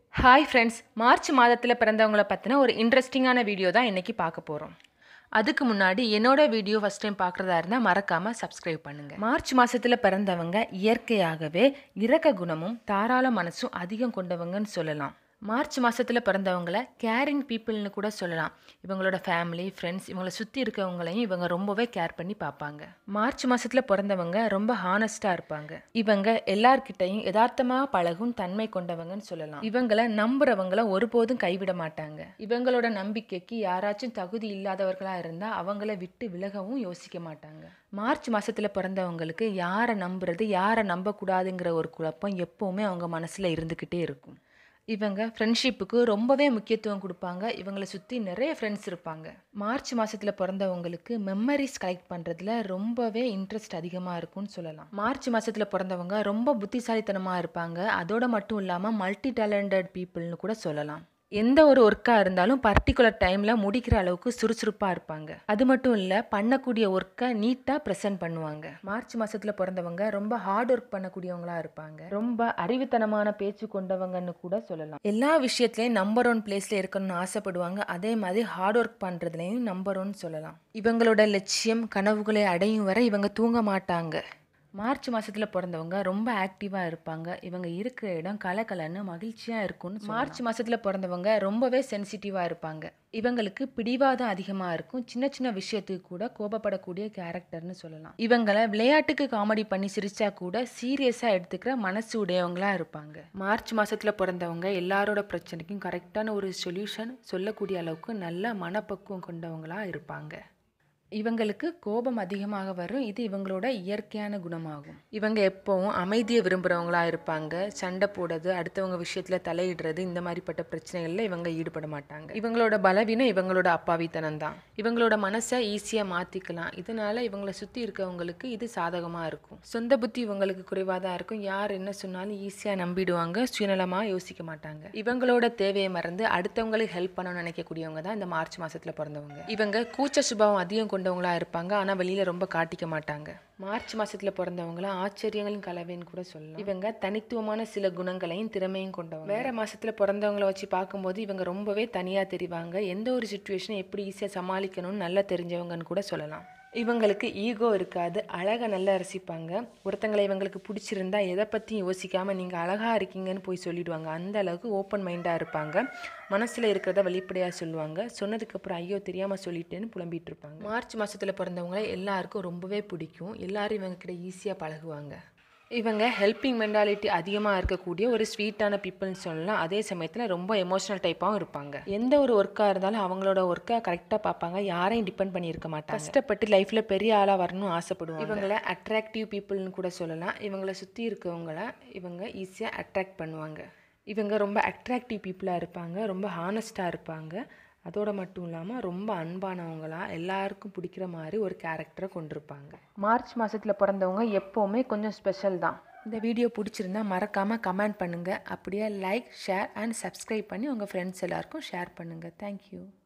hi friends March மாதத்தில் பிறந்தவங்கள பற்றின ஒரு இன்ட்ரெஸ்டிங்கான வீடியோ தான் இன்றைக்கி பார்க்க போகிறோம் அதுக்கு முன்னாடி என்னோட வீடியோ ஃபஸ்ட் டைம் பார்க்குறதா இருந்தால் மறக்காமல் சப்ஸ்கிரைப் பண்ணுங்கள் மார்ச் மாதத்தில் பிறந்தவங்க இயற்கையாகவே இரக்க குணமும் தாராள மனசும் அதிகம் கொண்டவங்கன்னு சொல்லலாம் மார்ச் மாதத்தில் பிறந்தவங்கள கேரிங் பீப்புள்னு கூட சொல்லலாம் இவங்களோட ஃபேமிலி ஃப்ரெண்ட்ஸ் இவங்களை சுற்றி இருக்கவங்களையும் இவங்க ரொம்பவே கேர் பண்ணி பார்ப்பாங்க மார்ச் மாதத்தில் பிறந்தவங்க ரொம்ப ஹானஸ்ட்டாக இருப்பாங்க இவங்க எல்லார்கிட்டையும் யதார்த்தமாக பழகும் தன்மை கொண்டவங்கன்னு சொல்லலாம் இவங்கள நம்புறவங்கள ஒருபோதும் கைவிட மாட்டாங்க இவங்களோட நம்பிக்கைக்கு யாராச்சும் தகுதி இல்லாதவர்களாக இருந்தால் அவங்கள விட்டு விலகவும் யோசிக்க மாட்டாங்க மார்ச் மாதத்தில் பிறந்தவங்களுக்கு யாரை நம்புறது யாரை நம்பக்கூடாதுங்கிற ஒரு குழப்பம் எப்போவுமே அவங்க மனசில் இருந்துக்கிட்டே இருக்கும் இவங்க ஃப்ரெண்ட்ஷிப்புக்கு ரொம்பவே முக்கியத்துவம் கொடுப்பாங்க இவங்களை சுற்றி நிறைய ஃப்ரெண்ட்ஸ் இருப்பாங்க மார்ச் மாதத்தில் பிறந்தவங்களுக்கு மெமரிஸ் கலெக்ட் பண்ணுறதுல ரொம்பவே இன்ட்ரெஸ்ட் அதிகமாக இருக்கும்னு சொல்லலாம் மார்ச் மாதத்தில் பிறந்தவங்க ரொம்ப புத்திசாலித்தனமாக இருப்பாங்க அதோட மட்டும் இல்லாமல் மல்டி டேலண்டட் பீப்புள்னு கூட சொல்லலாம் எந்த ஒரு ஒர்க்காக இருந்தாலும் பர்டிகுலர் டைமில் முடிக்கிற அளவுக்கு சுறுசுறுப்பாக இருப்பாங்க அது மட்டும் இல்லை பண்ணக்கூடிய ஒர்க்கை நீட்டாக ப்ரெசென்ட் பண்ணுவாங்க மார்ச் மாதத்தில் பிறந்தவங்க ரொம்ப ஹார்ட் ஒர்க் பண்ணக்கூடியவங்களா இருப்பாங்க ரொம்ப அறிவுத்தனமான பேச்சு கொண்டவங்கன்னு கூட சொல்லலாம் எல்லா விஷயத்துலையும் நம்பர் ஒன் பிளேஸில் இருக்கணும்னு ஆசைப்படுவாங்க அதே மாதிரி ஹார்ட் ஒர்க் பண்ணுறதுலையும் நம்பர் ஒன் சொல்லலாம் இவங்களோட லட்சியம் கனவுகளை அடையும் வரை இவங்க தூங்க மாட்டாங்க மார்ச் மாதத்தில் பிறந்தவங்க ரொம்ப ஆக்டிவாக இருப்பாங்க இவங்க இருக்கிற இடம் கலகலன்னு மகிழ்ச்சியாக இருக்கும்னு மார்ச் மாதத்தில் பிறந்தவங்க ரொம்பவே சென்சிட்டிவாக இருப்பாங்க இவங்களுக்கு பிடிவாதம் அதிகமாக இருக்கும் சின்ன சின்ன விஷயத்துக்கு கூட கோபப்படக்கூடிய கேரக்டர்னு சொல்லலாம் இவங்களை விளையாட்டுக்கு காமெடி பண்ணி சிரிச்சா கூட சீரியஸாக எடுத்துக்கிற மனசு உடையவங்களா இருப்பாங்க மார்ச் மாதத்தில் பிறந்தவங்க எல்லாரோட பிரச்சனைக்கும் கரெக்டான ஒரு சொல்யூஷன் சொல்லக்கூடிய அளவுக்கு நல்ல மனப்பக்குவம் கொண்டவங்களா இருப்பாங்க இவங்களுக்கு கோபம் அதிகமாக வரும் இது இவங்களோட இயற்கையான குணமாகும் இவங்க எப்போவும் அமைதியை விரும்புகிறவங்களா இருப்பாங்க சண்டை போடுறது அடுத்தவங்க விஷயத்தில் தலையிடுறது இந்த மாதிரிப்பட்ட பிரச்சனைகளில் இவங்க ஈடுபட மாட்டாங்க இவங்களோட பலவீனம் இவங்களோட அப்பாவித்தனம் தான் இவங்களோட மனசை ஈஸியாக மாற்றிக்கலாம் இதனால இவங்களை சுற்றி இருக்கவங்களுக்கு இது சாதகமாக இருக்கும் சொந்த புத்தி இவங்களுக்கு குறைவாக தான் இருக்கும் யார் என்ன சொன்னாலும் ஈஸியாக நம்பிடுவாங்க சுயநலமாக யோசிக்க மாட்டாங்க இவங்களோட தேவையை மறந்து அடுத்தவங்களுக்கு ஹெல்ப் பண்ணணும்னு நினைக்கக்கூடியவங்க தான் இந்த மார்ச் மாதத்தில் பிறந்தவங்க இவங்க கூச்ச சுபாவம் அதிகம் கொண்டவங்களா இருப்பாங்க ஆனால் வெளியில் ரொம்ப காட்டிக்க மாட்டாங்க மார்ச் மாதத்தில் பிறந்தவங்கள ஆச்சரியங்களின் கலவைன்னு கூட சொல்லலாம் இவங்க தனித்துவமான சில குணங்களையும் திறமையும் கொண்டவங்க வேற மாசத்துல பிறந்தவங்கள வச்சு பார்க்கும்போது இவங்க ரொம்பவே தனியாக தெரிவாங்க எந்த ஒரு சுச்சுவேஷனை எப்படி ஈஸியாக சமாளிக்கணும்னு நல்லா தெரிஞ்சவங்கன்னு கூட சொல்லலாம் இவங்களுக்கு ஈகோ இருக்காது அழகை நல்லா ரசிப்பாங்க ஒருத்தங்களை இவங்களுக்கு பிடிச்சிருந்தா எதை பற்றியும் யோசிக்காமல் நீங்கள் அழகாக இருக்கீங்கன்னு போய் சொல்லிடுவாங்க அந்த அளவுக்கு ஓப்பன் மைண்டாக இருப்பாங்க மனசில் இருக்கிறத வெளிப்படையாக சொல்லுவாங்க சொன்னதுக்கப்புறம் ஐயோ தெரியாமல் சொல்லிட்டேன்னு புலம்பிட்டு இருப்பாங்க மார்ச் மாதத்தில் பிறந்தவங்கள எல்லாருக்கும் ரொம்பவே பிடிக்கும் எல்லாரும் இவங்க கிட்ட ஈஸியாக பழகுவாங்க இவங்க ஹெல்பிங் மென்டாலிட்டி அதிகமாக இருக்கக்கூடிய ஒரு ஸ்வீட்டான பீப்புள்னு சொல்லலாம் அதே சமயத்தில் ரொம்ப எமோஷனல் டைப்பாகவும் இருப்பாங்க எந்த ஒரு ஒர்க்காக இருந்தாலும் அவங்களோட ஒர்க்கை கரெக்டாக பார்ப்பாங்க யாரையும் டிபெண்ட் பண்ணியிருக்க மாட்டாங்க கஷ்டப்பட்டு லைஃப்பில் பெரிய ஆளாக வரணும்னு ஆசைப்படுவாங்க இவங்கள அட்ராக்டிவ் பீப்புள்னு கூட சொல்லலாம் இவங்களை சுற்றி இருக்கவங்கள இவங்க ஈஸியாக அட்ராக்ட் பண்ணுவாங்க இவங்க ரொம்ப அட்ராக்டிவ் பீப்புளாக இருப்பாங்க ரொம்ப ஹானஸ்ட்டாக இருப்பாங்க அதோட மட்டும் இல்லாமல் ரொம்ப அன்பானவங்களா எல்லாருக்கும் பிடிக்கிற மாதிரி ஒரு கேரக்டரை கொண்டிருப்பாங்க மார்ச் மாதத்தில் பிறந்தவங்க எப்போவுமே கொஞ்சம் ஸ்பெஷல் தான் இந்த வீடியோ பிடிச்சிருந்தா மறக்காமல் கமெண்ட் பண்ணுங்கள் அப்படியே லைக் ஷேர் அண்ட் சப்ஸ்கிரைப் பண்ணி உங்கள் ஃப்ரெண்ட்ஸ் எல்லாருக்கும் ஷேர் பண்ணுங்கள் தேங்க்யூ